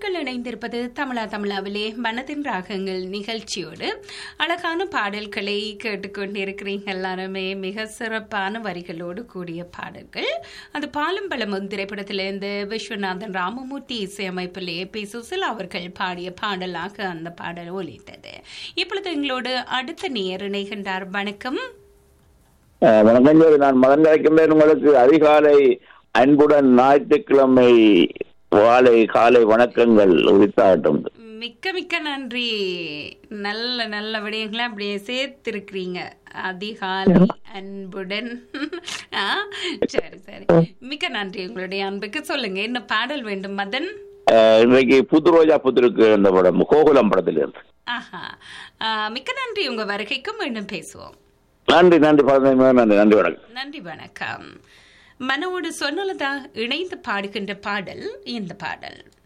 நேர்கள் இணைந்திருப்பது தமிழா தமிழாவிலே மனதின் ராகங்கள் நிகழ்ச்சியோடு அழகான பாடல்களை கேட்டுக்கொண்டிருக்கிறீங்க எல்லாருமே மிக சிறப்பான வரிகளோடு கூடிய பாடல்கள் அது பாலும் பலமும் திரைப்படத்திலிருந்து விஸ்வநாதன் ராமமூர்த்தி இசையமைப்பில் ஏ பி சுசில் அவர்கள் பாடிய பாடலாக அந்த பாடல் ஒலித்தது இப்பொழுது எங்களோடு அடுத்த நேர் இணைகின்றார் வணக்கம் அஹ் வணக்கம் ஜோதி நான் மகன் கிடைக்கின்றேன் உங்களுக்கு அதிகாலை அன்புடன் ஞாயிற்றுக்கிழமை வாழை காலை வணக்கங்கள் உரித்தாட்டும் மிக்க மிக்க நன்றி நல்ல நல்ல விடயங்களை அப்படியே சேர்த்திருக்கிறீங்க அதிகாலை அன்புடன் ஆ, சரி சரி மிக்க நன்றி உங்களுடைய அன்புக்கு சொல்லுங்க என்ன பாடல் வேண்டும் மதன் அஹ் இன்றைக்கு புது ரோஜா புத்திருக்கு இந்த படம் கோகுலம் படத்தில் இருந்து ஆஹா ஆ, மிக்க நன்றி உங்க வருகைக்கும் மீண்டும் பேசுவோம் நன்றி நன்றி பதினைந்து நன்றி நன்றி வணக்கம் நன்றி வணக்கம் மனோடு சொன்னலதா இணைந்து பாடுகின்ற பாடல் இந்த பாடல்